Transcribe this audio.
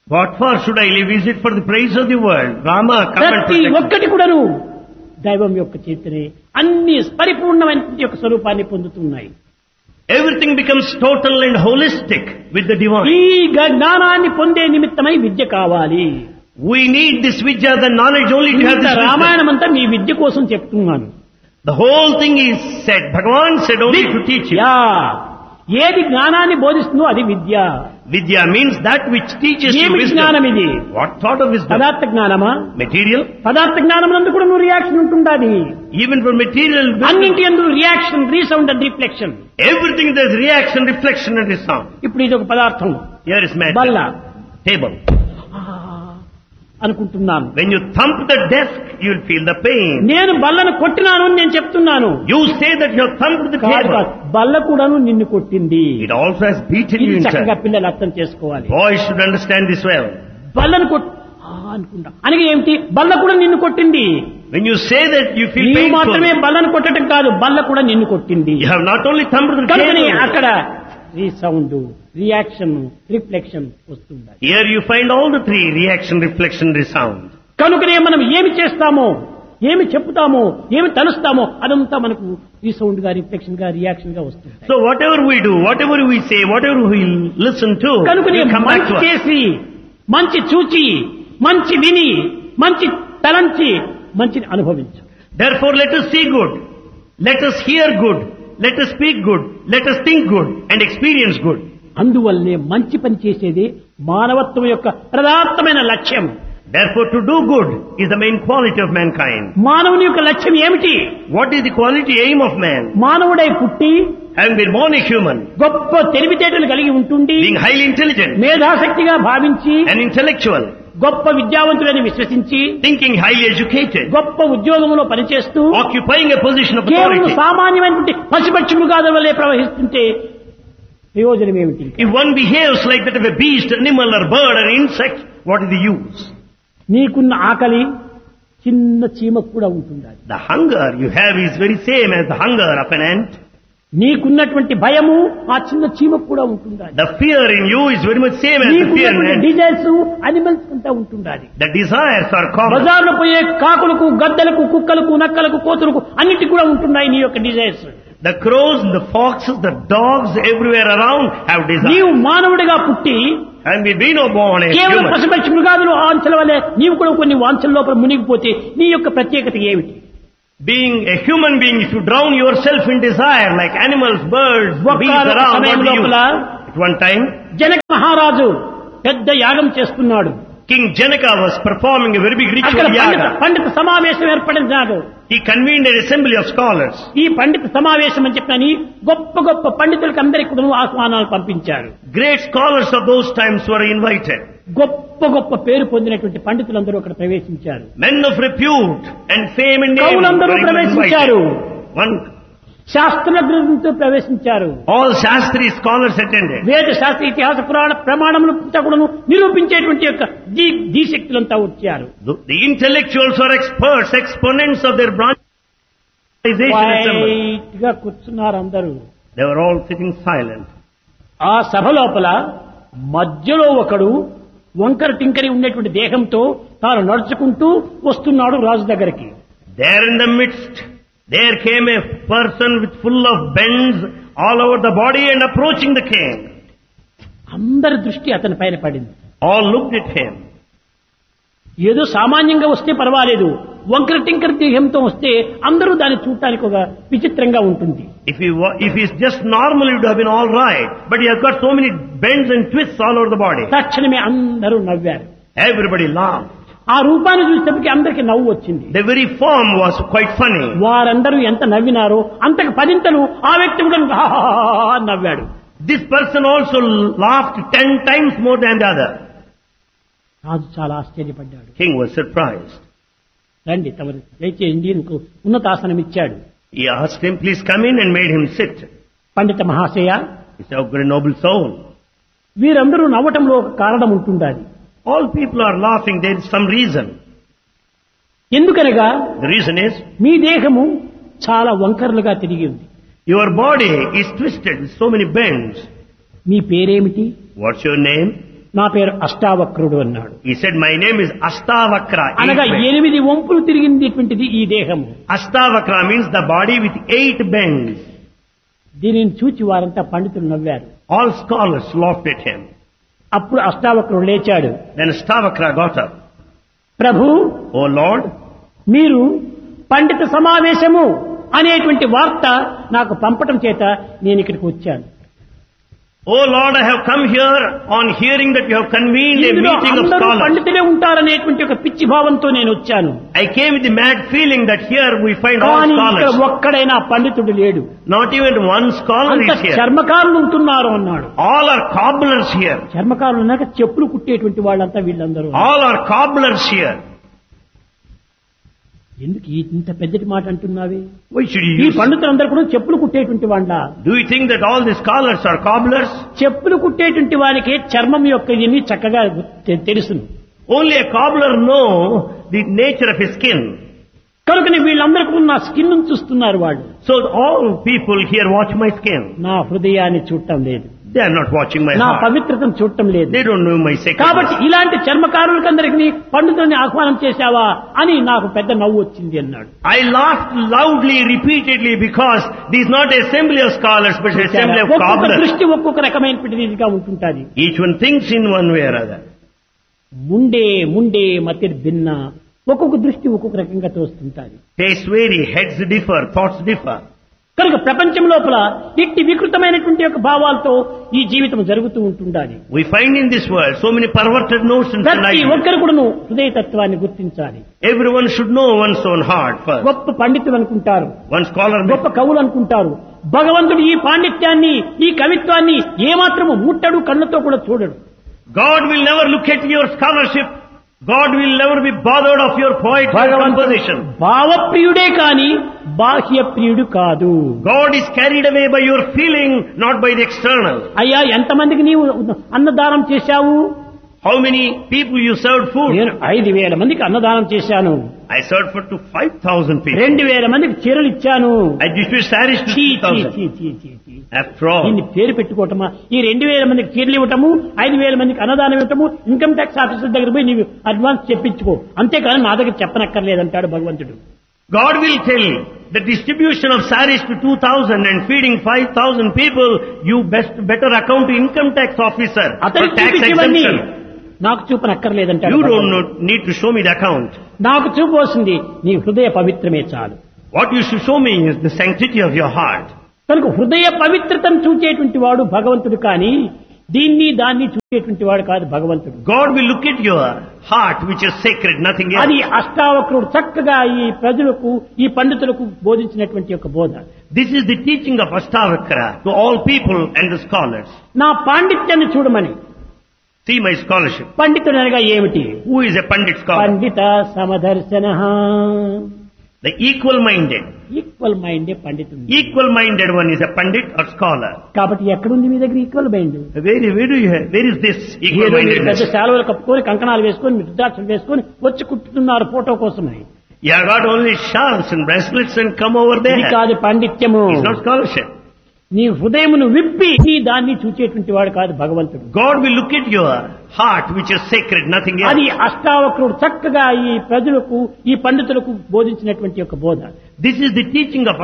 What for should I live? Is it for the praise of the world? Rama, come and ప్రతి protect me. ఒక్కటి కూడాను దైవం యొక్క చేతనే అన్ని పరిపూర్ణమైన యొక్క స్వరూపాన్ని పొందుతున్నాయి Everything becomes total and holistic with the divine. ఈ గ- జ్ఞానాన్ని పొందే నిమిత్తమై విద్య కావాలి We need this vidya, the knowledge only to have ఇంత this wisdom. రామాయణం అంతా మీ విద్య కోసం చెప్తున్నాను The whole thing is said. Bhagavan said only to teach you. యా ఏది జ్ఞానాన్ని బోధిస్తుందో అది విద్య Vidya means that which teaches you ఏమి జ్ఞానం wisdom. ఇది What sort of wisdom? పదార్థ జ్ఞానమా Material? పదార్థ జ్ఞానం నందు కూడా నువ్వు రియాక్షన్ ఉంటుండాలి Even for material wisdom, అన్నింటి ఎందు reaction resound and reflection everything there's reaction, reflection and resound. ఇప్పుడు ఇది ఒక పదార్థం Here is matter. బల్ల Table. ఆ, అనుకుంటున్నాను When you thump the desk, you'll feel the pain. నేను బల్లను కొట్టినాను అని నేను చెప్తున్నాను You say that you have thumped the కాదు కాదు. table. బల్ల కూడాను నిన్ను కొట్టింది It also has beaten you ఇది చక్కగా inside. పిల్లలు అర్థం చేసుకోవాలి Boys should understand this well. బల్లను కొట్ ఆ, అనుకుంటా అనగా ఏమిటి బల్ల కూడా నిన్ను కొట్టింది When you say that you feel నీవు మాత్రమే painful, బల్లను కొట్టడం కాదు బల్ల కూడా నిన్ను కొట్టింది you have not only thumped the కనుకని table. అక్కడ రీసౌండ్ రియాక్షన్ రిఫ్లెక్షన్ వస్తుంది Here you find all the three, reaction, reflection, resound. కనుకనే మనం ఏమి చేస్తామో ఏమి చెప్తామో ఏమి తలుస్తామో అదంతా మనకు రీసౌండ్ గా రిఫ్లెక్షన్ గా రియాక్షన్ గా వస్తుంది So whatever we do, whatever we say, whatever we listen to, కనుకనే will come back మంచి to us. చేసి మంచి చూచి మంచి విని మంచి తలంచి మంచిని అనుభవించు Therefore let us see good. Let us hear good. Let us speak good. Let us think good and experience good. అందువల్లే మంచి పని చేసేది మానవత్వం యొక్క ప్రధానమైన లక్ష్యం Therefore to do good is the main quality of mankind. మానవుని యొక్క లక్ష్యం ఏమిటి What is the quality aim of man? మానవుడై పుట్టి Having been born a human, గొప్ప తెలివితేటలు కలిగి ఉంటుండి being highly intelligent మేధాశక్తిగా భావించి and intellectual, గొప్ప విద్యావంతులని విశ్వసించి thinking highly educated, గొప్ప ఉద్యోగంలో పనిచేస్తూ occupying a position of కేవలం authority. సామాన్యమైనటువంటి పశుపక్షి మృగాల వల్లే ప్రవహిస్తుంటే ప్రయోజనం ఏమిటి If one behaves like that of a beast, animal or bird or insect, what is the use? నీకున్న ఆకలి చిన్న చీమకు కూడా ఉంటుండాలి The hunger you have is very same as the hunger of an ant. నీకున్నటువంటి భయము ఆ చిన్న చీమకు కూడా ఉంటుండాలి The fear in you is very much same as the fear in నీకున్నటువంటి ant. డిజైర్స్ అనిమల్స్ అంతా ఉంటుండాలి The desires are common. బజార్లో పోయే కాకులకు గద్దలకు కుక్కలకు నక్కలకు కోతులకు అన్నిటి కూడా ఉంటున్నాయి నీ యొక్క desires The crows, the foxes, the dogs everywhere around have నీవు desires. మానవుడిగా పుట్టి And we be no born a కేవలం human. పశుపక్షి మృగాదులు ఆంచల వల్లే నీవు కూడా కొన్ని వాంఛల లోపల మునిగిపోతే నీ యొక్క ప్రత్యేకత ఏమిటి Being a human being, if you drown yourself in desire like animals, birds, beasts ఒక్కనొక around, what సమయం do you? లోపల At one time, జనక మహారాజు పెద్ద యాగం చేస్తున్నాడు King Janaka was performing a very big అక్కడ ritual పండిత yaga. పండిత సమావేశం ఏర్పడినాడు He convened an assembly of scholars. ఈ పండిత సమావేశం అని చెప్పని గొప్ప గొప్ప పండితులకు అందరికి కూడా ఆహ్వానాలు పంపించారు Great scholars of those times were invited. గొప్ప గొప్ప పేరు పొందినటువంటి పండితులందరూ అక్కడ ప్రవేశించారు Men of repute and fame and name కవులందరూ were ప్రవేశించారు. invited. One, శాస్త్రజ్ఞులతో ప్రవేశించారు all Shastri scholars attended. వేద శాస్త్ర ఇతిహాస పురాణ ప్రమాణములు కూడాను నిరూపించేటువంటి యొక్క దీ దీశక్తులంతా వచ్చారు The, the intellectuals or experts, exponents of their branch organization assembled. వైట్ గా కూర్చున్నారు అందరూ They were all sitting silent. ఆ సభ లోపల మధ్యలో ఒకడు వంకర టింకరి ఉండేటువంటి దేహంతో తాను నడుచుకుంటూ వస్తున్నాడు రాజు దగ్గరికి There in the midst, there came a person with full of bends all over the body and approaching the king. అందరి దృష్టి అతని పైన పడింది All looked at him. ఏదో సామాన్యంగా వస్తే పర్వాలేదు వంకర టింకర దేహంతో వస్తే అందరూ దాన్ని చూడటానికి ఒక విచిత్రంగా ఉంటుంది If he wa- if he's just normal, it would have been all right. But he has got so many bends and twists all over the body. తక్షణమే అందరూ నవ్వారు Everybody laughed. ఆ రూపాన్ని చూసేటప్పటికి అందరికి నవ్వు వచ్చింది The very form was quite funny. వారందరూ ఎంత నవ్వినారో అంతకు పదింతలు ఆ వ్యక్తి కూడా "హాహాహా" అని నవ్వాడు This person also laughed ten times more than the other. రాజు చాలా ఆశ్చర్యపడ్డాడు King was surprised. రండి తమరు దయచేయండి నీకు ఉన్నతాసనం ఇచ్చాడు He asked him, please come in and made him sit. పండిత మహాశయ He said, oh, great noble soul. వీరందరూ నవ్వటంలో ఒక కారణం ఉంటుండాలి All people are laughing. There is some reason. ఎందుకనగా The reason is మీ దేహము చాలా వంకరలుగా తిరిగి ఉంది your body is twisted with so many bends. మీ పేరేమిటి What's your name? నా పేరు అష్టావక్రుడు అన్నాడు He said, my name is Astavakra. అనగా eight bends. ఎనిమిది వంపులు తిరిగినటువంటిది ఈ దేహము Astavakra means the body with eight bends. దీనిని చూచి వారంతా పండితులు నవ్వారు All scholars laughed at him. అప్పుడు అష్టావక్రుడు లేచాడు Then Astavakra got up. ప్రభు Oh Lord, మీరు పండిత సమావేశము అనేటువంటి వార్త నాకు పంపటం చేత నేను ఇక్కడికి వచ్చాను oh Lord, I have come here on hearing that you have convened a ఇందులో meeting of అందరూ scholars. పండితులే ఉంటారనేటువంటి ఒక పిచ్చి భావంతో నేను వచ్చాను I came with the mad feeling that here we find all కానీ ఇక్కడ scholars. ఒక్కడైనా పండితుడు లేడు Not even one scholar అంత is here. చర్మకారులు ఉంటున్నారు అన్నాడు All are cobblers here. చర్మకారులు ఉన్నాక చెప్పులు కుట్టేటువంటి వాళ్ళంతా వీళ్ళందరూ All are cobblers here. ఎందుకు ఈ ఇంత పెద్దటి మాట అంటున్నావే Why should you ఈ use? పండితులందరూ కూడా చెప్పులు కుట్టేటువంటి వాళ్ళ Do you think that all the scholars are cobblers? చెప్పులు కుట్టేటువంటి వారికి చర్మం యొక్క ఇవన్నీ చక్కగా తె- తెలుసును Only a cobbler know the nature of his skin. కనుకని వీళ్ళందరికీ నా స్కిన్ చూస్తున్నారు వాళ్ళు So all people here watch my skin. నా హృదయాన్ని చూడటం లేదు They are not watching my నా heart. పవిత్రతను చూడటం లేదు They don't know my కాబట్టి secret. ఇలాంటి చర్మకారులకందరికీ పండితుల్ని ఆహ్వానం చేశావా అని నాకు పెద్ద నవ్వు వచ్చింది అన్నాడు I laughed loudly, repeatedly because this is not assembly of scholars but assembly of ఒక్కొక్క cobblers. దృష్టి ఒక్కొక్క రకమైనటువంటి రీతిగా ఉంటుంటాది Each one thinks in one way or other. Munde Munde మతిర్ భిన్న ఒక్కొక్క దృష్టి ఒక్కొక్క రకంగా తోస్తుంటాది Tastes vary, heads differ, thoughts differ. కనుక ప్రపంచం లోపల ఇట్టి వికృతమైనటువంటి యొక్క భావాలతో ఈ జీవితం జరుగుతూ ఉంటుండాలి We find in this world so many perverted notions and ప్రతి ideas. ఒక్కరు కూడాను హృదయతత్వాన్ని గుర్తించాలి Everyone should know one's own heart first. గొప్ప పండితులు అనుకుంటారు One scholar may గొప్ప కవులు అనుకుంటారు భగవంతుడు ఈ పాండిత్యాన్ని ఈ కవిత్వాన్ని ఏమాత్రము ముట్టడు కళ్ళతో కూడా చూడడు God will never look at your scholarship. God will never be bothered of your poetry or భగవంతుడు composition. భావప్రియుడే కాని బాహ్య ప్రియుడు కాదు God is carried away by your feeling, not by the external. అయ్యా ఎంతమందికి నీవు అన్నదానం చేశావు How many people you served food? నేను ఐదు వేల మందికి అన్నదానం చేశాను I served food to 5,000 people. రెండు వేల మందికి చీరలు ఇచ్చాను I distributed saris to చీ, చీ, 3,000. చీ, చీ, చీ, చీ. After all, దీన్ని పేరు పెట్టుకోవటమా ఈ రెండు వేల మందికి చీరలు ఇవ్వటము ఐదు వేల మందికి అన్నదానం ఇవ్వటము ఇన్కమ్ ట్యాక్స్ ఆఫీసర్ దగ్గర పోయి నీవు అడ్వాన్స్ చెప్పించుకో అంతేకాని నా దగ్గర చెప్పనక్కర్లేదంటాడు భగవంతుడు God will tell the distribution of saris to 2,000 and feeding 5,000 people, you best better account to income tax officer for అతనికి tax చూపించేవన్నీ exemption. నాకు చూపనక్కర్లేదంటాడు You don't భగవంతుడు. know- need to show me the account. నాకు చూపవలసింది నీ హృదయ పవిత్రమే చాలు What you should show me is the sanctity of your heart. కనుక హృదయ పవిత్రతను చూచేటువంటి వాడు భగవంతుడు కానీ దీన్ని దాన్ని చూచేటువంటి వాడు కాదు భగవంతుడు God will look at your heart which is sacred, nothing else. అది అష్టావక్రుడు చక్కగా ఈ ప్రజలకు ఈ పండితులకు బోధించినటువంటి యొక్క బోధ This is the teaching of Astavakra to all people and the scholars. నా పాండిత్యాన్ని చూడమని See my scholarship. పండితుడు అనగా ఏమిటి Who is a Pandit scholar? పండిత సమదర్శన The equal-minded. ఈక్వల్ మైండే పండితుడు Equal-minded one is a Pandit or scholar. కాబట్టి ఎక్కడుంది మీ దగ్గర equal mind Where, where do you have, where is this ఏదో మీరు equal-mindedness? పెద్ద శాలువలు కప్పుకొని కంకణాలు వేసుకొని రుద్రాక్షలు వేసుకొని వచ్చి కుట్టుతున్నారు ఫోటో కోసమని You have got only shawls and bracelets and come over ఇది there. కాదు పాండిత్యము It's not scholarship. నీ హృదయమును విప్పి నీ దాన్ని చూచేటువంటి వాడు కాదు భగవంతుడు God will look at your heart which is sacred, nothing else. అది అష్టావక్రుడు చక్కగా ఈ ప్రజలకు ఈ పండితులకు బోధించినటువంటి యొక్క బోధ This is the teaching of